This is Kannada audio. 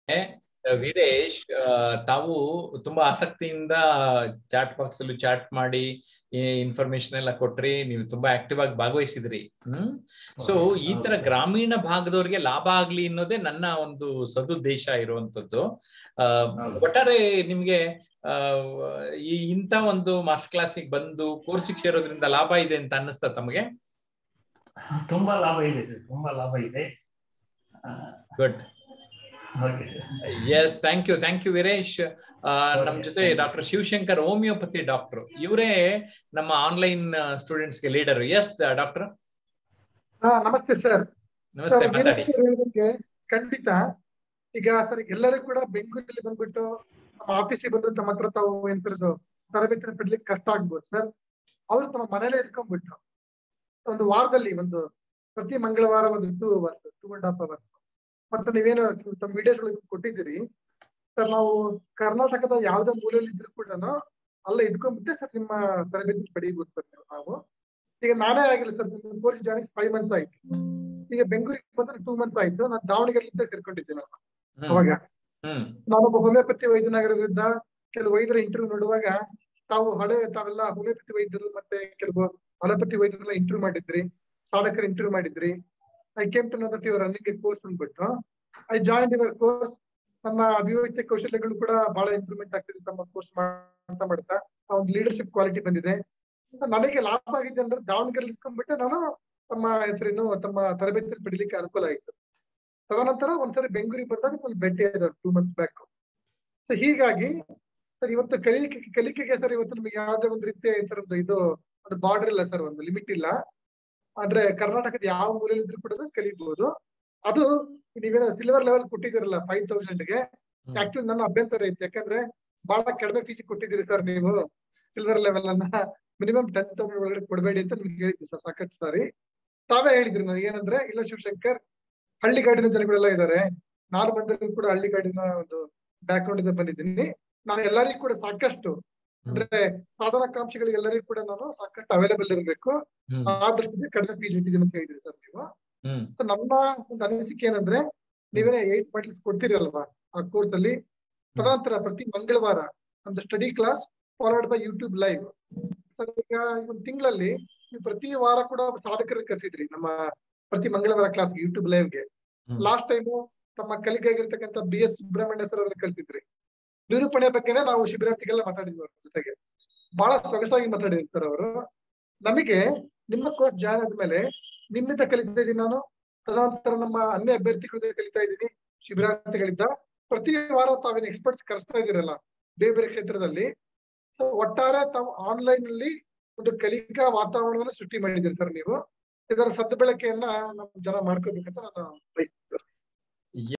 ವೀರೇಶ್ ಆ, ತಾವು ತುಂಬಾ ಆಸಕ್ತಿಯಿಂದ ಚಾಟ್ ಬಾಕ್ಸ್ ಅಲ್ಲಿ ಚಾಟ್ ಮಾಡಿ ಇನ್ಫಾರ್ಮೇಶನ್ ಎಲ್ಲ ಕೊಟ್ರಿ ನೀವು ತುಂಬಾ ಆಕ್ಟಿವ್ ಆಗಿ ಭಾಗವಹಿಸಿದ್ರಿ ಹ್ಮ್ ಸೊ ಈ ತರ ಗ್ರಾಮೀಣ ಭಾಗದವ್ರಿಗೆ ಲಾಭ ಆಗ್ಲಿ ಅನ್ನೋದೇ ನನ್ನ ಒಂದು ಸದುದ್ದೇಶ ಇರುವಂತದ್ದು ಆ, ಹೌದು. ಒಟ್ಟಾರೆ ನಿಮ್ಗೆ ಆ, ಈ ಇಂಥ ಒಂದು ಮಾಸ್ಟರ್ ಕ್ಲಾಸಿಗೆ ಬಂದು ಕೋರ್ಸಿಗೆ ಸೇರೋದ್ರಿಂದ ಲಾಭ ಇದೆ ಅಂತ ಅನ್ನಿಸ್ತಾ ತಮಗೆ ತುಂಬಾ ಲಾಭ ಇದೆ ಸರ್ ತುಂಬಾ ಲಾಭ ಇದೆ good okay sir yes thank you thank you Veeresh ಆ, ನಮ್ ಜೊತೆ ಡಾಕ್ಟರ್ ಶಿವಶಂಕರ್ ಹೋಮಿಯೋಪತಿ ಡಾಕ್ಟರ್ ಇವರೇ ನಮ್ಮ ಆನ್ಲೈನ್ ಸ್ಟೂಡೆಂಟ್ಸ್ಗೆ ಲೀಡರ್ ಎಸ್ ಡಾಕ್ಟರ್ ಹಾ ನಮಸ್ತೆ ಸರ್ ನಮಸ್ತೆ ಮಾತಾಡಿ ಹೇಳಿದಂಗೆ ಖಂಡಿತ ಈಗ ಸರ್ ಎಲ್ಲರೂ ಕೂಡ ಬೆಂಗಳೂರಲ್ಲಿ ಬಂದ್ಬಿಟ್ಟು ನಮ್ಮ ಆಫೀಸಿಗೆ ಬಂದು ತಮ್ಮ ಹತ್ರ ತಾವು ಎಂತರದ್ದು ತರಬೇತಿನ ಪಡ್ಲಿಕ್ಕೆ ಕಷ್ಟ ಆಗ್ಬೋದು ಸರ್ ಅವರು ತಮ್ಮ ಮನೇಲೆ ಇಟ್ಕೊಂಡ್ಬಿಟ್ರು ಒಂದು ವಾರದಲ್ಲಿ ಒಂದು ಪ್ರತಿ ಮಂಗಳವಾರ ಒಂದು two hours two and half hours ಮತ್ತೆ ನೀವೇನು ತಮ್ಮ ವಿಡಿಯೋಸ್ ಕೊಟ್ಟಿದ್ದೀರಿ ಸರ್ ನಾವು ಕರ್ನಾಟಕದ ಯಾವುದೇ ಮೂಲೆಯಲ್ಲಿ ಇದ್ರು ಕೂಡ ಅಲ್ಲ ಇದ್ಕೊಂಡ್ಬಿಟ್ಟೆ ಸರ್ ನಿಮ್ಮ ತರಬೇತಿ ಪಡೆಯಬಹುದು ಸರ್ ನಾವು ಈಗ ನಾನೇ ಆಗಿಲ್ಲ sir course join five months ಆಯ್ತು ಈಗ ಬೆಂಗಳೂರಿಗೆ ಬಂದ್ರೆ ಟೂ ಮಂತ್ಸ್ ಆಯ್ತು ನಾನು ದಾವಣಗೆರೆಯಿಂದ ಸೇರ್ಕೊಂಡಿದ್ದೆ ನಾನು ಹ್ಮ್ ಅವಾಗ ಹ್ಮ್ ನಾನೊಬ್ಬ ಹೋಮಿಯೋಪತಿ ವೈದ್ಯನಾಗಿರೋದ್ರಿಂದ ಕೆಲವು ವೈದ್ಯರ ಇಂಟರ್ವ್ಯೂ ನೋಡುವಾಗ ತಾವು ಹಳೆ ತಾವೆಲ್ಲ ಹೋಮಿಯೋಪತಿ ವೈದ್ಯರು ಮತ್ತೆ ಕೆಲವು ಅಲೋಪತಿ ವೈದ್ಯರೆಲ್ಲ ಇಂಟರ್ವ್ಯೂ ಮಾಡಿದ್ರಿ ಸಾಧಕರು ಇಂಟರ್ವ್ಯೂ ಮಾಡಿದ್ರಿ I came to know that your running a course ಅಂದ್ಬಿಟ್ಟು ಐ ಜಾಯಿನ್ ಯುವರ್ ಕೋರ್ಸ್ ನಮ್ಮ ಅಭಿವೃದ್ಧಿ ಕೌಶಲ್ಯಗಳು ಕೂಡ ಬಹಳ ಇಂಪ್ರೂವ್ಮೆಂಟ್ ಆಗ್ತಿದೆ ತಮ್ಮ ಕೋರ್ಸ್ ಮಾಡ್ತಾ ಮಾಡ್ತಾ ಆ ಒಂದು ಲೀಡರ್ಶಿಪ್ ಕ್ವಾಲಿಟಿ ಬಂದಿದೆ ನನಗೆ ಲಾಭ ಆಗಿದೆ ಅಂದ್ರೆ ದಾವಣಗೆರೆ ಇಟ್ಕೊಂಡ್ಬಿಟ್ಟೆ ನಾನು ತಮ್ಮ ಹೆಸರೇನು ತಮ್ಮ ತರಬೇತಿ ಪಡಿಲಿಕ್ಕೆ ಅನುಕೂಲ ಆಯಿತು ತದನಂತರ ಒಂದ್ಸರಿ ಬೆಂಗಳೂರಿಗೆ ಬಂದಾಗ ಒಂದು ಭೇಟಿ ಆದ ಟೂ ಮಂತ್ಸ್ ಬ್ಯಾಕ್ ಸೊ ಹೀಗಾಗಿ ಸರ್ ಇವತ್ತು ಕಲಿಕೆ ಕಲಿಕೆಗೆ ಸರ್ ಇವತ್ತು ನಮಗೆ ಯಾವುದೇ ಒಂದು ರೀತಿಯ ಈ ತರದ್ದು ಇದು ಒಂದು ಬಾರ್ಡರ್ ಇಲ್ಲ ಸರ್ ಒಂದು ಲಿಮಿಟ್ ಇಲ್ಲ ಅಂದ್ರೆ ಕರ್ನಾಟಕದ ಯಾವ ಮೂಲೆಯಲ್ಲಿ ಇದ್ರೂ ಕೂಡ ಕಲಿಬಹುದು ಅದು ನೀವೇನೋ ಸಿಲ್ವರ್ ಲೆವೆಲ್ ಕೊಟ್ಟಿದ್ದೀರಲ್ಲ ಫೈವ್ ತೌಸಂಡ್ಗೆ ಹ್ಮ್. ಆಕ್ಚುಲಿ ನನ್ನ ಅಭ್ಯಂತರ ಐತೆ ಯಾಕಂದ್ರೆ ಬಹಳ ಕಡಿಮೆ ಫೀಸ್ ಕೊಟ್ಟಿದ್ದೀರಿ ಸರ್ ನೀವು ಸಿಲ್ವರ್ ಲೆವೆಲ್ ಅನ್ನ ಮಿನಿಮಮ್ ಟೆನ್ ತೌಸಂಡ್ ಒಳಗಡೆ ಕೊಡಬೇಡಿ ಅಂತ ನಿಮ್ಗೆ ಹೇಳಿದ್ದೆ ಸರ್ ಸಾಕಷ್ಟು ಸಾರಿ ತಾವೇ ಹೇಳಿದ್ರಿ ನನಗೆ ಏನಂದ್ರೆ ಇಲ್ಲ ಶಿವಶಂಕರ್ ಹಳ್ಳಿಗಾಡಿನ ಜನಗಳೆಲ್ಲ ಇದ್ದಾರೆ ನಾನು ಬಂದರೂ ಕೂಡ ಹಳ್ಳಿಗಾಡಿನ ಒಂದು ಬ್ಯಾಕ್ ಗ್ರೌಂಡ್ ಇಂದ ಬಂದಿದ್ದೀನಿ ನಾನು ಎಲ್ಲರಿಗೂ ಕೂಡ ಸಾಕಷ್ಟು ಅಂದ್ರೆ ಸಾಧನಕಾಂಕ್ಷಿಗಳಿಗೆ ಎಲ್ಲರಿಗೂ ಕೂಡ ನಾನು ಸಾಕಷ್ಟು ಅವೈಲೇಬಲ್ ಇರಬೇಕು ಹ್ಮ್ ಆ ದೃಷ್ಟಿಯಿಂದ ಕಡಿಮೆ ಫೀಸ್ ಇಟ್ಟಿದ್ದೀನಿ ಅಂತ ಹೇಳಿದ್ರಿ ಸರ್ ನೀವು ಹ್ಮ್ So ನಮ್ಮ ಒಂದು ಅನಿಸಿಕೆ ಏನಂದ್ರೆ ನೀವೇನೇ ಏಟ್ ಮಾಡ್ಲಿಕ್ಕೆ ಕೊಡ್ತೀರಲ್ವಾ ಆ ಕೋರ್ಸ್ ಅಲ್ಲಿ ತದನಂತರ ಪ್ರತಿ ಮಂಗಳವಾರ ಒಂದು study class followed by YouTube live ಈಗ ಒಂದು ತಿಂಗಳಲ್ಲಿ ನೀವು ಪ್ರತಿ ವಾರ ಕೂಡ ಸಾಧಕರಿಗೆ ಕರೆಸಿದ್ರಿ ನಮ್ಮ ಪ್ರತಿ ಮಂಗಳವಾರ ಕ್ಲಾಸ್ ಯೂಟ್ಯೂಬ್ ಲೈವ್ಗೆ ಹ್ಮ್. ಲಾಸ್ಟ್ ಟೈಮು ತಮ್ಮ ಕಲಿಕೆ ಆಗಿರ್ತಕ್ಕಂಥ ಬಿ ಎಸ್ ಸುಬ್ರಹ್ಮಣ್ಯ ಸರ್ ಅವ್ರಿಗೆ ಕಲಿಸಿದ್ರಿ ನಿರೂಪಣೆ ಬಗ್ಗೆನೇ ನಾವು ಶಿಬಿರಾರ್ಥಿಗೆಲ್ಲ ಮಾತಾಡಿದ್ವಿ ಅವ್ರ ಜೊತೆಗೆ ಬಹಳ ಸೊಗಸಾಗಿ ಮಾತಾಡಿದ್ರು ಸರ್ ಅವರು ನಮಗೆ ನಿಮ್ಮ ಕೋರ್ಸ್ ಜಾಯ್ನ್ ಆದ್ಮೇಲೆ ನಿಮ್ಮಿಂದ ಕಲಿತಾ ಇದ್ದೀನಿ ನಾನು ತದನಂತರ ನಮ್ಮ ಅನ್ಯ ಅಭ್ಯರ್ಥಿಗಳಿಂದ ಕಲಿತಾ ಇದ್ದೀನಿ ಶಿಬಿರಾರ್ಥಿಗಳಿಂದ ಪ್ರತಿ ವಾರ ತಾವೇನು ಎಕ್ಸ್ಪರ್ಟ್ಸ್ ಕರೆಸ್ತಾ ಇದ್ದೀರಲ್ಲ ಬೇರೆ ಬೇರೆ ಕ್ಷೇತ್ರದಲ್ಲಿ ಸೊ ಒಟ್ಟಾರೆ ತಾವು ಆನ್ಲೈನ್ ಅಲ್ಲಿ ಒಂದು ಕಲಿಕಾ ವಾತಾವರಣವನ್ನು ಸೃಷ್ಟಿ ಮಾಡಿದ್ದೀರಿ ಸರ್ ನೀವು ಇದರ ಸದ್ಬಳಕೆಯನ್ನ ನಮ್ಮ ಜನ ಮಾಡ್ಕೋಬೇಕಂತ ನಾನು ಬಯಸ್ತೀನಿ ಸರ್